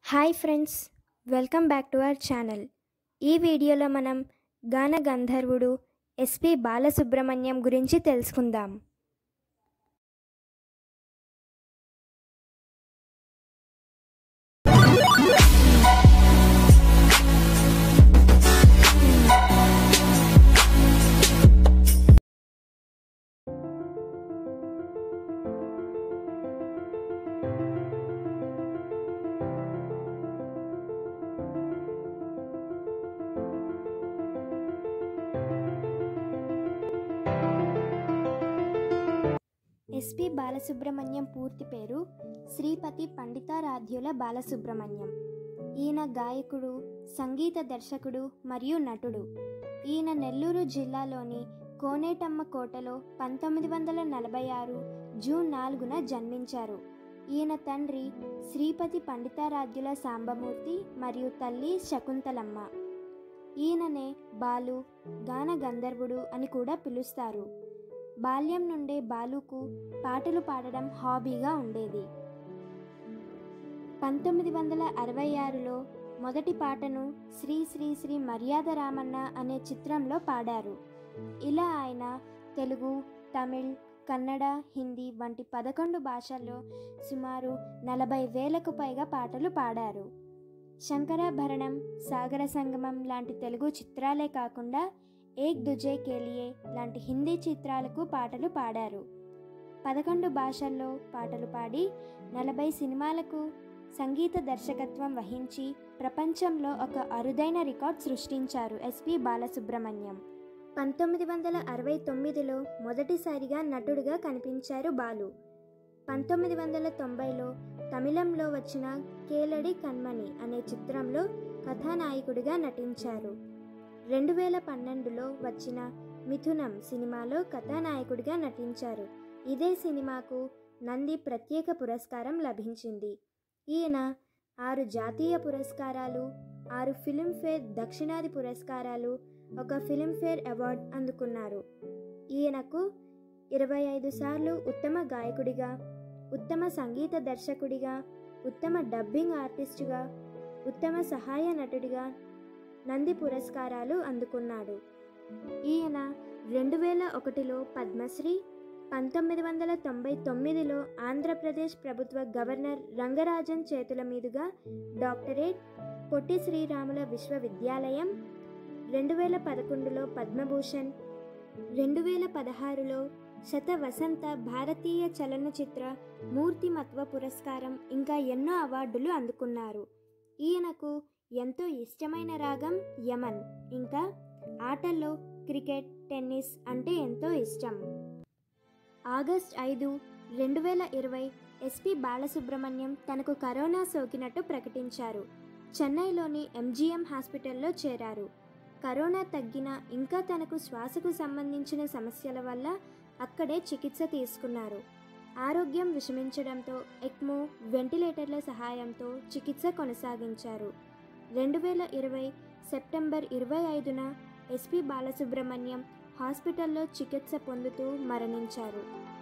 hi friends welcome back to our channel ఈ వీడియోలో మనం గాన గంధర్వుడు ఎస్పి బాలసుబ్రహ్మణ్యం గురించి తెలుసుకుందాం ఎస్పి బాలసుబ్రహ్మణ్యం పూర్తి పేరు శ్రీపతి పండితారాధ్యుల బాలసుబ్రహ్మణ్యం ఈయన గాయకుడు సంగీత దర్శకుడు మరియు నటుడు ఈయన నెల్లూరు జిల్లాలోని కోనేటమ్మ కోటలో పంతొమ్మిది వందల నలభై ఆరు జూన్ నాలుగున జన్మించారు ఈయన తండ్రి శ్రీపతి పండితారాధ్యుల సాంబమూర్తి మరియు తల్లి శకుంతలమ్మ ఈయననే బాలు గాన గంధర్వుడు అని కూడా పిలుస్తారు బాల్యం నుండే బాలుకు పాటలు పాడడం హాబీగా ఉండేది పంతొమ్మిది వందల అరవై ఆరులో మొదటి పాటను శ్రీ శ్రీ శ్రీ మర్యాద రామన్న అనే చిత్రంలో పాడారు ఇలా ఆయన తెలుగు తమిళ్ కన్నడ హిందీ వంటి పదకొండు భాషల్లో సుమారు నలభై వేలకు పైగా పాటలు పాడారు శంకరాభరణం సాగర సంగమం లాంటి తెలుగు చిత్రాలే కాకుండా ఏక్ దుజే కేలియే లాంటి హిందీ చిత్రాలకు పాటలు పాడారు పదకొండు భాషల్లో పాటలు పాడి నలభై సినిమాలకు సంగీత దర్శకత్వం వహించి ప్రపంచంలో ఒక అరుదైన రికార్డ్ సృష్టించారు ఎస్పి బాలసుబ్రహ్మణ్యం పంతొమ్మిది వందల అరవై తొమ్మిదిలో మొదటిసారిగా నటుడుగా కనిపించారు బాలు పంతొమ్మిది వందల తొంభైలో తమిళంలో వచ్చిన కేలడి కన్మణి అనే చిత్రంలో కథానాయకుడిగా నటించారు రెండు వేల పన్నెండులో వచ్చిన మిథునం సినిమాలో కథానాయకుడిగా నటించారు ఇదే సినిమాకు నంది ప్రత్యేక పురస్కారం లభించింది ఈయన ఆరు జాతీయ పురస్కారాలు ఆరు ఫిలింఫేర్ దక్షిణాది పురస్కారాలు ఒక ఫిలింఫేర్ అవార్డు అందుకున్నారు ఈయనకు ఇరవై ఐదు సార్లు ఉత్తమ గాయకుడిగా ఉత్తమ సంగీత దర్శకుడిగా ఉత్తమ డబ్బింగ్ ఆర్టిస్టుగా ఉత్తమ సహాయ నటుడిగా నంది పురస్కారాలు అందుకున్నాడు ఈయన రెండు వేల ఒకటిలో పద్మశ్రీ పంతొమ్మిది వందల తొంభై తొమ్మిదిలో ఆంధ్రప్రదేశ్ ప్రభుత్వ గవర్నర్ రంగరాజన్ చేతుల మీదుగా డాక్టరేట్ పొట్టి శ్రీరాముల విశ్వవిద్యాలయం రెండు వేల పదకొండులో పద్మభూషణ్ రెండు వేల పదహారులో శత వసంత భారతీయ చలనచిత్ర మూర్తిమత్వ పురస్కారం ఇంకా ఎన్నో అవార్డులు అందుకున్నారు ఈయనకు ఎంతో ఇష్టమైన రాగం యమన్ ఇంకా ఆటల్లో క్రికెట్ టెన్నిస్ అంటే ఎంతో ఇష్టం ఆగస్ట్ ఐదు రెండు వేల ఇరవై ఎస్పి బాలసుబ్రహ్మణ్యం తనకు కరోనా సోకినట్టు ప్రకటించారు చెన్నైలోని ఎంజీఎం హాస్పిటల్లో చేరారు కరోనా తగ్గినా ఇంకా తనకు శ్వాసకు సంబంధించిన సమస్యల వల్ల అక్కడే చికిత్స తీసుకున్నారు ఆరోగ్యం విషమించడంతో ఎక్మో వెంటిలేటర్ల సహాయంతో చికిత్స కొనసాగించారు రెండు వేల ఇరవై సెప్టెంబర్ ఇరవై ఐదున ఎస్పి బాలసుబ్రహ్మణ్యం హాస్పిటల్లో చికిత్స పొందుతూ మరణించారు